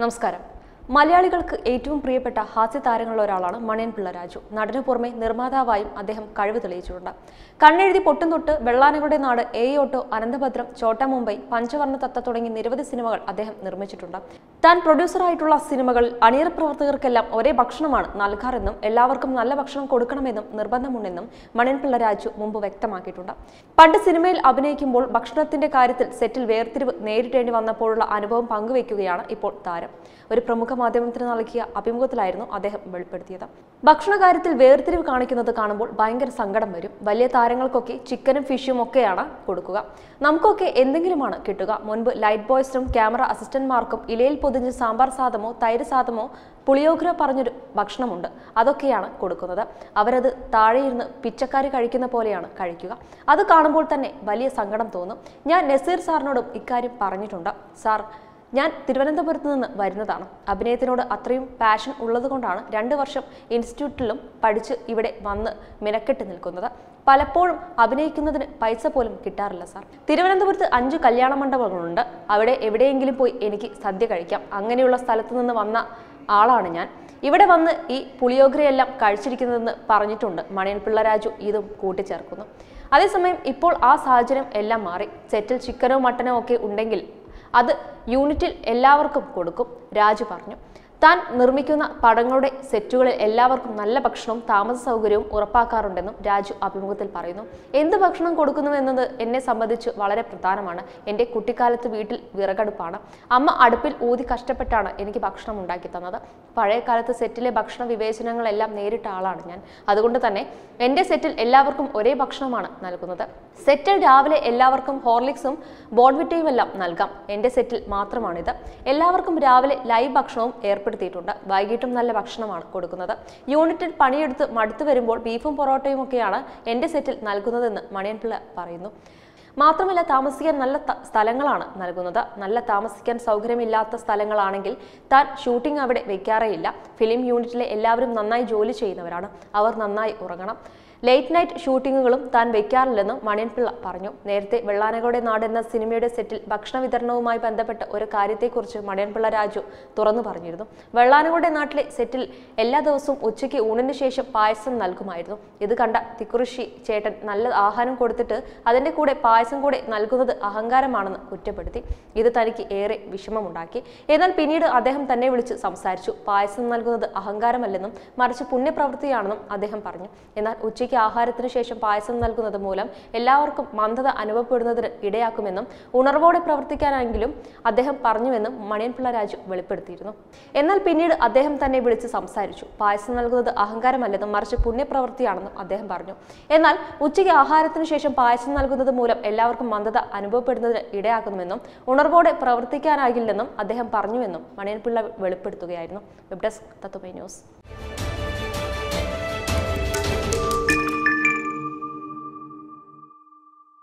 നമസ്കാരം മലയാളികൾക്ക് ഏറ്റവും പ്രിയപ്പെട്ട ഹാസ്യ താരങ്ങളിൽ ഒരാളാണ് മണിയൻ പിള്ള രാജു നടനു പുറമെ നിർമ്മാതാവായും അദ്ദേഹം കഴിവ് തെളിയിച്ചിട്ടുണ്ട് കണ്ണെഴുതി പൊട്ടും തൊട്ട് വെള്ളാനകളുടെ നാട് എ ഓട്ടോ അനന്തഭദ്രം ചോട്ട മുംബൈ പഞ്ചവർണ്ണ തത്ത തുടങ്ങി നിരവധി സിനിമകൾ അദ്ദേഹം നിർമ്മിച്ചിട്ടുണ്ട് താൻ പ്രൊഡ്യൂസറായിട്ടുള്ള സിനിമകളിൽ അണിയറ പ്രവർത്തകർക്കെല്ലാം ഒരേ ഭക്ഷണമാണ് നൽകാറെന്നും എല്ലാവർക്കും നല്ല ഭക്ഷണം കൊടുക്കണമെന്നും നിർബന്ധമുണ്ടെന്നും മണിയൻ പിള്ള രാജു മുമ്പ് വ്യക്തമാക്കിയിട്ടുണ്ട് പണ്ട് സിനിമയിൽ അഭിനയിക്കുമ്പോൾ ഭക്ഷണത്തിന്റെ കാര്യത്തിൽ സെറ്റിൽ വേർതിരിവ് നേരിടേണ്ടി വന്നപ്പോഴുള്ള അനുഭവം പങ്കുവെക്കുകയാണ് ഇപ്പോൾ താരം ഒരു പ്രമുഖ മാധ്യമത്തിന് നൽകിയ അഭിമുഖത്തിലായിരുന്നു അദ്ദേഹം വെളിപ്പെടുത്തിയത് ഭക്ഷണ കാര്യത്തിൽ വേർതിരിവ് കാണിക്കുന്നത് കാണുമ്പോൾ ഭയങ്കര സങ്കടം വരും വലിയ താരങ്ങൾക്കൊക്കെ ചിക്കനും ഫിഷും ഒക്കെയാണ് കൊടുക്കുക നമുക്കൊക്കെ എന്തെങ്കിലുമാണ് കിട്ടുക മുൻപ് ലൈറ്റ് ബോയ്സിനും ക്യാമറ അസിസ്റ്റന്റ്മാർക്കും ഇലയിൽ പൊതിഞ്ഞ് സാമ്പാർ സാദമോ തൈര് സാദമോ പുളിയോഗ്ര പറഞ്ഞൊരു ഭക്ഷണമുണ്ട് അതൊക്കെയാണ് കൊടുക്കുന്നത് അവരത് താഴെയിരുന്ന് പിച്ചക്കാരി കഴിക്കുന്ന പോലെയാണ് കഴിക്കുക അത് കാണുമ്പോൾ തന്നെ വലിയ സങ്കടം തോന്നും ഞാൻ നസീർ സാറിനോടും ഇക്കാര്യം പറഞ്ഞിട്ടുണ്ട് സാർ ഞാൻ തിരുവനന്തപുരത്ത് നിന്ന് വരുന്നതാണ് അഭിനയത്തിനോട് അത്രയും പാഷൻ ഉള്ളതുകൊണ്ടാണ് രണ്ട് വർഷം ഇൻസ്റ്റിറ്റ്യൂട്ടിലും പഠിച്ച് ഇവിടെ വന്ന് മിനക്കെട്ട് നിൽക്കുന്നത് പലപ്പോഴും അഭിനയിക്കുന്നതിന് പൈസ പോലും കിട്ടാറില്ല സാർ തിരുവനന്തപുരത്ത് അഞ്ച് കല്യാണ മണ്ഡപങ്ങളുണ്ട് അവിടെ എവിടെയെങ്കിലും പോയി എനിക്ക് സദ്യ കഴിക്കാം അങ്ങനെയുള്ള സ്ഥലത്ത് നിന്ന് വന്ന ആളാണ് ഞാൻ ഇവിടെ വന്ന് ഈ പുളിയോഗ്രയെല്ലാം കഴിച്ചിരിക്കുന്നതെന്ന് പറഞ്ഞിട്ടുണ്ട് മണിയൻ പിള്ള രാജു ഇതും കൂട്ടിച്ചേർക്കുന്നു അതേസമയം ഇപ്പോൾ ആ സാഹചര്യം എല്ലാം മാറി സെറ്റിൽ ചിക്കനോ മട്ടനോ ഒക്കെ ഉണ്ടെങ്കിൽ അത് യൂണിറ്റിൽ എല്ലാവർക്കും കൊടുക്കും രാജു പറഞ്ഞു താൻ നിർമ്മിക്കുന്ന പടങ്ങളുടെ സെറ്റുകളിൽ എല്ലാവർക്കും നല്ല ഭക്ഷണവും താമസ സൗകര്യവും ഉറപ്പാക്കാറുണ്ടെന്നും രാജു അഭിമുഖത്തിൽ പറയുന്നു എന്ത് ഭക്ഷണം കൊടുക്കുന്നു എന്നത് എന്നെ സംബന്ധിച്ച് വളരെ പ്രധാനമാണ് എൻ്റെ കുട്ടിക്കാലത്ത് വീട്ടിൽ വിറകടുപ്പാണ് അമ്മ അടുപ്പിൽ ഊതി കഷ്ടപ്പെട്ടാണ് എനിക്ക് ഭക്ഷണം ഉണ്ടാക്കി തന്നത് പഴയ കാലത്ത് സെറ്റിലെ ഭക്ഷണ വിവേചനങ്ങളെല്ലാം നേരിട്ട ആളാണ് ഞാൻ അതുകൊണ്ട് തന്നെ എൻ്റെ സെറ്റിൽ എല്ലാവർക്കും ഒരേ ഭക്ഷണമാണ് നൽകുന്നത് സെറ്റിൽ രാവിലെ എല്ലാവർക്കും ഹോർലിക്സും ബോൺവിറ്റയും എല്ലാം നൽകാം എൻ്റെ സെറ്റിൽ മാത്രമാണിത് എല്ലാവർക്കും രാവിലെ ലൈവ് ഭക്ഷണവും ഏർപ്പെടുത്തിയിട്ടുണ്ട് വൈകിട്ടും നല്ല ഭക്ഷണമാണ് കൊടുക്കുന്നത് യൂണിറ്റിൽ പണിയെടുത്ത് മടുത്തു വരുമ്പോൾ ബീഫും പൊറോട്ടയും ഒക്കെയാണ് എൻ്റെ സെറ്റിൽ നൽകുന്നതെന്ന് മണിയൻപിള്ള പറയുന്നു മാത്രമല്ല താമസിക്കാൻ നല്ല ത- സ്ഥലങ്ങളാണ് നൽകുന്നത് നല്ല താമസിക്കാൻ സൗകര്യമില്ലാത്ത സ്ഥലങ്ങളാണെങ്കിൽ താൻ ഷൂട്ടിംഗ് അവിടെ വെക്കാറേയില്ല ഫിലിം യൂണിറ്റിലെ എല്ലാവരും നന്നായി ജോലി ചെയ്യുന്നവരാണ് അവർ നന്നായി ഉറങ്ങണം ലേറ്റ് നൈറ്റ് ഷൂട്ടിങ്ങുകളും താൻ വെക്കാറില്ലെന്നും മണിയൻപിള്ള പറഞ്ഞു നേരത്തെ വെള്ളാനകളുടെ നാട് എന്ന സിനിമയുടെ സെറ്റിൽ ഭക്ഷണ വിതരണവുമായി ബന്ധപ്പെട്ട ഒരു കാര്യത്തെക്കുറിച്ച് മണിയൻപിള്ള രാജു തുറന്നു പറഞ്ഞിരുന്നു വെള്ളാനകളുടെ നാട്ടിലെ സെറ്റിൽ എല്ലാ ദിവസവും ഉച്ചയ്ക്ക് ഊണിന് ശേഷം പായസം നൽകുമായിരുന്നു ഇത് കണ്ട തിക്കുറിശി ചേട്ടൻ നല്ല ആഹാരം കൊടുത്തിട്ട് അതിന്റെ കൂടെ പായസം കൂടെ നൽകുന്നത് അഹങ്കാരമാണെന്ന് കുറ്റപ്പെടുത്തി ഇത് തനിക്ക് ഏറെ വിഷമമുണ്ടാക്കി എന്നാൽ പിന്നീട് അദ്ദേഹം തന്നെ വിളിച്ച് സംസാരിച്ചു പായസം നൽകുന്നത് അഹങ്കാരമല്ലെന്നും മറിച്ച് പുണ്യപ്രവൃത്തിയാണെന്നും അദ്ദേഹം പറഞ്ഞു എന്നാൽ ഉച്ചയ്ക്ക് ആഹാരത്തിന് ശേഷം പായസം നൽകുന്നത് മൂലം എല്ലാവർക്കും മന്ദത അനുഭവപ്പെടുന്നതിന് ഇടയാക്കുമെന്നും ഉണർവോടെ പ്രവർത്തിക്കാനെങ്കിലും അദ്ദേഹം പറഞ്ഞുവെന്നും മണിയൻപിള്ള രാജു വെളിപ്പെടുത്തിയിരുന്നു എന്നാൽ പിന്നീട് അദ്ദേഹം തന്നെ വിളിച്ച് സംസാരിച്ചു പായസം നൽകുന്നത് അഹങ്കാരമല്ലെന്നും മറിച്ച് പുണ്യപ്രവൃത്തിയാണെന്നും അദ്ദേഹം പറഞ്ഞു എന്നാൽ ഉച്ചയ്ക്ക് ആഹാരത്തിന് ശേഷം പായസം നൽകുന്നത് മൂലം എല്ലാവർക്കും മന്ദത അനുഭവപ്പെടുന്നതിന് ഇടയാക്കുമെന്നും ഉണർവോടെ പ്രവർത്തിക്കാനാകില്ലെന്നും അദ്ദേഹം പറഞ്ഞുവെന്നും മണിയൻപിള്ള വെളിപ്പെടുത്തുകയായിരുന്നു വെബ് ഡെസ്ക് തത്വമൈ ന്യൂസ്